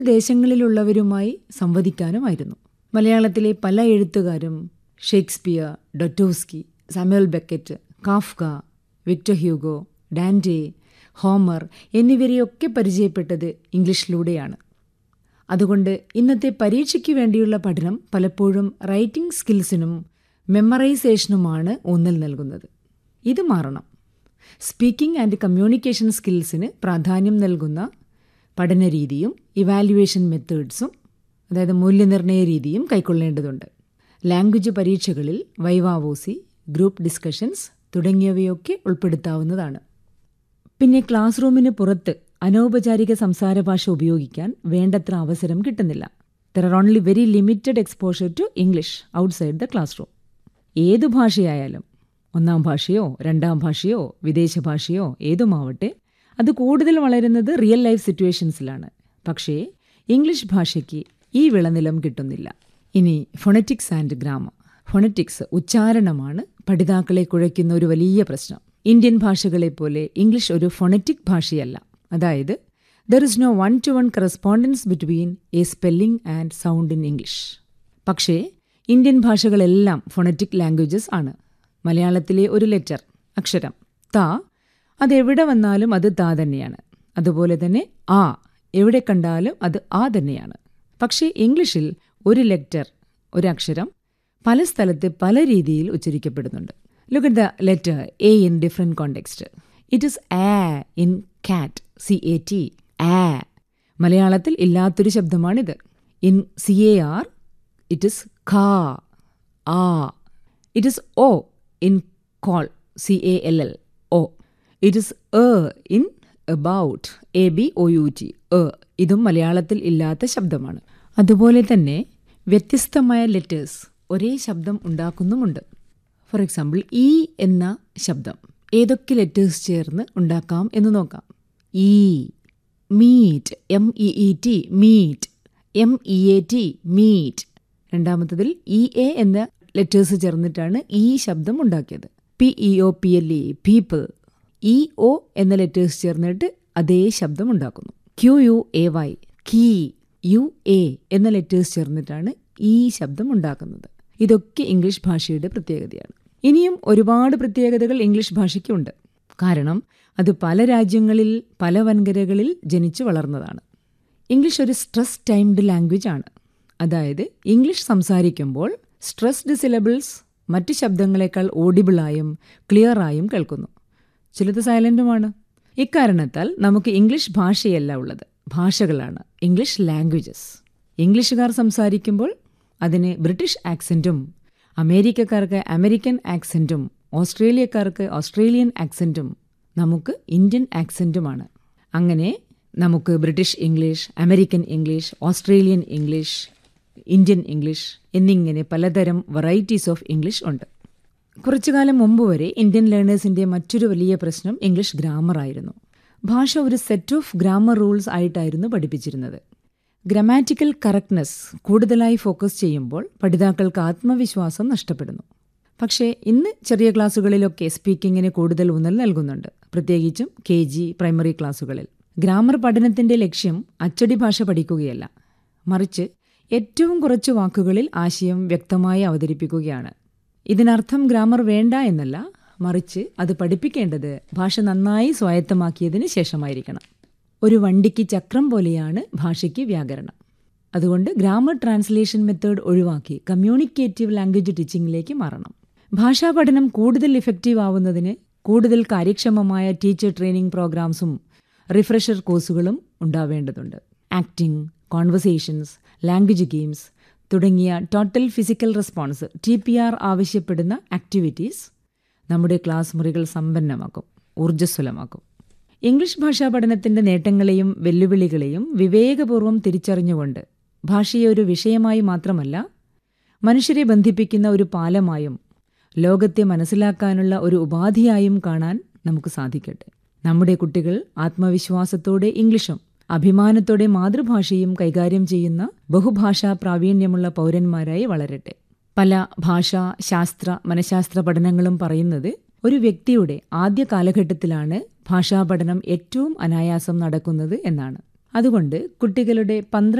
ദേശങ്ങളിലുള്ളവരുമായി സംവദിക്കാനുമായിരുന്നു മലയാളത്തിലെ പല എഴുത്തുകാരും Shakespeare Dostoevsky Samuel Beckett Kafka Victor Hugo Dante Homer എന്നിവരെയൊക്കെ പരിചയപ്പെട്ടത് ഇംഗ്ലീഷിലൂടെയാണ് അതുകൊണ്ട് ഇന്നത്തെ പരീക്ഷയ്ക്ക് വേണ്ടിയുള്ള പഠനം പലപ്പോഴും റൈറ്റിംഗ് സ്കിൽസിനും മെമ്മറൈസേഷനുമാണ് ഊന്നൽ നൽകുന്നത് ഇത് മാറണം സ്പീക്കിംഗ് ആൻഡ് കമ്മ്യൂണിക്കേഷൻ സ്കിൽസിന് പ്രാധാന്യം നൽകുന്ന പഠനരീതിയും ഇവാലുവേഷൻ മെത്തേഡ്സും അതായത് മൂല്യനിർണ്ണയ രീതിയും കൈക്കൊള്ളേണ്ടതുണ്ട് ലാംഗ്വേജ് പരീക്ഷകളിൽ വൈവാവോസി ഗ്രൂപ്പ് ഡിസ്കഷൻസ് തുടങ്ങിയവയൊക്കെ ഉൾപ്പെടുത്താവുന്നതാണ് പിന്നെ ക്ലാസ് റൂമിന് പുറത്ത് അനൗപചാരിക സംസാര ഭാഷ ഉപയോഗിക്കാൻ വേണ്ടത്ര അവസരം കിട്ടുന്നില്ല there are only very limited exposure to English outside the class room ഏതു ഭാഷയായാലും ഒന്നാം ഭാഷയോ രണ്ടാം ഭാഷയോ വിദേശ ഭാഷയോ ഏതുമാവട്ടെ അത് കൂടുതൽ വളരുന്നത് റിയൽ ലൈഫ് സിറ്റുവേഷൻസിലാണ് പക്ഷേ ഇംഗ്ലീഷ് ഭാഷയ്ക്ക് ഈ വിളനിലം കിട്ടുന്നില്ല ഇനി ഫൊണറ്റിക്സ് ആൻഡ് ഗ്രാമർ ഫൊണറ്റിക്സ് ഉച്ചാരണമാണ് പഠിതാക്കളെ കുഴയ്ക്കുന്ന ഒരു വലിയ പ്രശ്നം ഇന്ത്യൻ ഭാഷകളെപ്പോലെ ഇംഗ്ലീഷ് ഒരു ഫൊണറ്റിക് ഭാഷയല്ല അതായത് there is no one to one correspondence between a spelling and sound in English പക്ഷേ ഇന്ത്യൻ ഭാഷകളെല്ലാം ഫൊണറ്റിക് ലാംഗ്വേജസ് ആണ് മലയാളത്തിലെ ഒരു ലെറ്റർ അക്ഷരം ത അതെവിടെ വന്നാലും അത് താ തന്നെയാണ് അതുപോലെ തന്നെ ആ എവിടെ കണ്ടാലും അത് ആ തന്നെയാണ് പക്ഷേ ഇംഗ്ലീഷിൽ ഒരു ലെറ്റർ ഒരു അക്ഷരം പല സ്ഥലത്ത് പല രീതിയിൽ ഉച്ചരിക്കപ്പെടുന്നുണ്ട് look at the letter A in different context it is ah in cat C A T ആ മലയാളത്തിൽ ഇല്ലാത്തൊരു ശബ്ദമാണിത് in C A R it is ഖാ ah it is O in call C A L L O it is A in about A B O U T A ഇതും മലയാളത്തിൽ ഇല്ലാത്ത ശബ്ദമാണ് അതുപോലെ തന്നെ വ്യത്യസ്തമായ ലെറ്റേഴ്സ് ഒരേ ശബ്ദം ഉണ്ടാക്കുന്നുമുണ്ട് ഫോർ എക്സാമ്പിൾ ഇ എന്ന ശബ്ദം ഏതൊക്കെ ലെറ്റേഴ്സ് ചേർന്ന് ഉണ്ടാക്കാം എന്ന് നോക്കാം E meet M E E T meet M E A T meat രണ്ടാമത്തതിൽ ഇ എ എന്ന ലെറ്റേഴ്സ് ചേർന്നിട്ടാണ് ഈ ശബ്ദം ഉണ്ടാക്കിയത് P E O P L E people E O എന്ന ലെറ്റേഴ്സ് ചേർന്നിട്ട് അതേ ശബ്ദം ഉണ്ടാക്കുന്നു Q U A Y quay U A എന്ന ലെറ്റേഴ്സ് ചേർന്നിട്ടാണ് ഈ ശബ്ദം ഉണ്ടാക്കുന്നത് ഇതൊക്കെ ഇംഗ്ലീഷ് ഭാഷയുടെ പ്രത്യേകതയാണ് ഇനിയും ഒരുപാട് പ്രത്യേകതകൾ ഇംഗ്ലീഷ് ഭാഷയ്ക്കുണ്ട് കാരണം അത് പല രാജ്യങ്ങളിൽ പല വൻകരകളിൽ ജനിച്ചു വളർന്നതാണ് ഇംഗ്ലീഷ് ഒരു സ്ട്രെസ് ടൈംഡ് ലാംഗ്വേജ് ആണ് അതായത് ഇംഗ്ലീഷ് സംസാരിക്കുമ്പോൾ സ്ട്രെസ്ഡ് സിലബിൾസ് മറ്റ് ശബ്ദങ്ങളെക്കാൾ ഓഡിബിളായും ക്ലിയറായും കേൾക്കുന്നു ചിലത് സൈലൻറ്റുമാണ് ഇക്കാരണത്താൽ നമുക്ക് ഇംഗ്ലീഷ് ഭാഷയല്ല ഉള്ളത് ഭാഷകളാണ് ഇംഗ്ലീഷ് ലാംഗ്വേജസ് ഇംഗ്ലീഷുകാർ സംസാരിക്കുമ്പോൾ അതിന് ബ്രിട്ടീഷ് ആക്സെൻറ്റും അമേരിക്കക്കാർക്ക് അമേരിക്കൻ ആക്സെൻറ്റും ഓസ്ട്രേലിയക്കാർക്ക് ഓസ്ട്രേലിയൻ ആക്സെൻറ്റും നമുക്ക് ഇന്ത്യൻ ആക്സെൻറ്റുമാണ് അങ്ങനെ നമുക്ക് British English American English Australian English Indian English എന്നിങ്ങനെ പലതരം വെറൈറ്റീസ് ഓഫ് ഇംഗ്ലീഷ് ഉണ്ട് കുറച്ചു കാലം മുമ്പ് വരെ ഇന്ത്യൻ ലേണേഴ്സിൻ്റെ മറ്റൊരു വലിയ പ്രശ്നം ഇംഗ്ലീഷ് ഗ്രാമർ ആയിരുന്നു ഭാഷ ഒരു സെറ്റ് ഓഫ് ഗ്രാമർ റൂൾസ് ആയിട്ടായിരുന്നു പഠിപ്പിച്ചിരുന്നത് ഗ്രമാറ്റിക്കൽ കറക്റ്റ്നെസ് കൂടുതലായി ഫോക്കസ് ചെയ്യുമ്പോൾ പഠിതാക്കൾക്ക് ആത്മവിശ്വാസം നഷ്ടപ്പെടുന്നു പക്ഷേ ഇന്ന് ചെറിയ ക്ലാസ്സുകളിലൊക്കെ സ്പീക്കിങ്ങിന് കൂടുതൽ ഊന്നൽ നൽകുന്നുണ്ട് പ്രത്യേകിച്ചും കെ ജി പ്രൈമറി ക്ലാസ്സുകളിൽ ഗ്രാമർ പഠനത്തിന്റെ ലക്ഷ്യം അച്ചടി ഭാഷ പഠിക്കുകയല്ല മറിച്ച് ഏറ്റവും കുറച്ച് വാക്കുകളിൽ ആശയം വ്യക്തമായി അവതരിപ്പിക്കുകയാണ് ഇതിനർത്ഥം ഗ്രാമർ വേണ്ട എന്നല്ല മറിച്ച് അത് പഠിപ്പിക്കേണ്ടത് ഭാഷ നന്നായി സ്വായത്തമാക്കിയതിന് ശേഷമായിരിക്കണം ഒരു വണ്ടിക്ക് ചക്രം പോലെയാണ് ഭാഷയ്ക്ക് വ്യാകരണം അതുകൊണ്ട് ഗ്രാമർ ട്രാൻസ്ലേഷൻ മെത്തേഡ് ഒഴിവാക്കി കമ്മ്യൂണിക്കേറ്റീവ് ലാംഗ്വേജ് ടീച്ചിങ്ങിലേക്ക് മാറണം ഭാഷാ പഠനം കൂടുതൽ ഇഫക്റ്റീവ് ആവുന്നതിന് കൂടുതൽ കാര്യക്ഷമമായ ടീച്ചർ ട്രെയിനിങ് പ്രോഗ്രാംസും റിഫ്രഷർ കോഴ്സുകളും ഉണ്ടാവേണ്ടതുണ്ട് ആക്ടിംഗ് കോൺവെർസേഷൻസ് ലാംഗ്വേജ് ഗെയിംസ് തുടങ്ങിയ total physical response T P R ആവശ്യപ്പെടുന്ന ആക്ടിവിറ്റീസ് നമ്മുടെ ക്ലാസ് മുറികൾ സമ്പന്നമാക്കും ഊർജ്ജസ്വലമാക്കും ഇംഗ്ലീഷ് ഭാഷാ പഠനത്തിന്റെ നേട്ടങ്ങളെയും വെല്ലുവിളികളെയും വിവേകപൂർവ്വം തിരിച്ചറിഞ്ഞുകൊണ്ട് ഭാഷയെ ഒരു വിഷയമായി മാത്രമല്ല മനുഷ്യരെ ബന്ധിപ്പിക്കുന്ന ഒരു പാലമായും ലോകത്തെ മനസ്സിലാക്കാനുള്ള ഒരു ഉപാധിയായും കാണാൻ നമുക്ക് സാധിക്കട്ടെ നമ്മുടെ കുട്ടികൾ ആത്മവിശ്വാസത്തോടെ ഇംഗ്ലീഷും അഭിമാനത്തോടെ മാതൃഭാഷയും കൈകാര്യം ചെയ്യുന്ന ബഹുഭാഷാ പ്രാവീണ്യമുള്ള പൗരന്മാരായി വളരട്ടെ പല ഭാഷാ ശാസ്ത്ര മനഃശാസ്ത്ര പഠനങ്ങളും പറയുന്നത് ഒരു വ്യക്തിയുടെ ആദ്യ കാലഘട്ടത്തിലാണ് ഭാഷാ പഠനം ഏറ്റവും അനായാസം നടക്കുന്നത് എന്നാണ് അതുകൊണ്ട് കുട്ടികളുടെ പന്ത്രണ്ട്